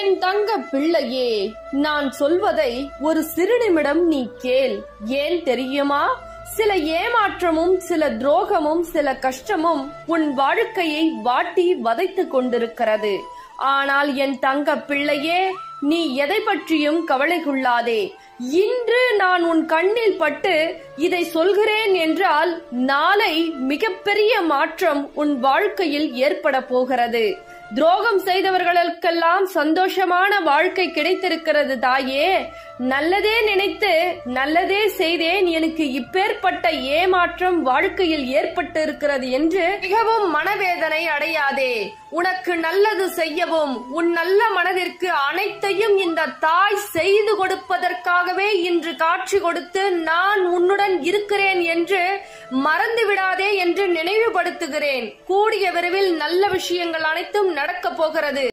என் தங்க பிள்ளையே நான் சொல்வதை ஒரு சிறு நிமிடம் நீ கேள் ஏன் தெரியுமா சில ஏமாற்றமும் சில துரோகமும் சில கஷ்டமும் உன் வாழ்க்கையை வாட்டி வதைத்துக் கொண்டிருக்கிறது ஆனால் என் தங்க பிள்ளையே நீ எதை பற்றியும் கவலை கொள்ளாதே இன்று நான் உன் கண்ணில் பட்டு இதை சொல்கிறேன் என்றால் நாளை மிகப்பெரிய மாற்றம் உன் வாழ்க்கையில் ஏற்பட போகிறது துரோகம் செய்தவர்களுக்கெல்லாம் சந்தோஷமான வாழ்க்கை கிடைத்திருக்கிறது தாயே நல்லதே நினைத்து நல்லதே செய்தேன் எனக்கு இப்பேற்பட்ட ஏமாற்றம் வாழ்க்கையில் ஏற்பட்டு இருக்கிறது என்று மிகவும் மனவேதனை அடையாதே உனக்கு நல்லது செய்யவும் உன் நல்ல மனதிற்கு அனைத்தையும் இந்த தாய் செய்து கொடுப்பதற்காகவே இன்று காட்சி கொடுத்து நான் உன்னுடன் இருக்கிறேன் என்று மறந்து விடாதே என்று நினைவுபடுத்துகிறேன் கூடிய விரைவில் நல்ல விஷயங்கள் அனைத்தும் நடக்கப் போகிறது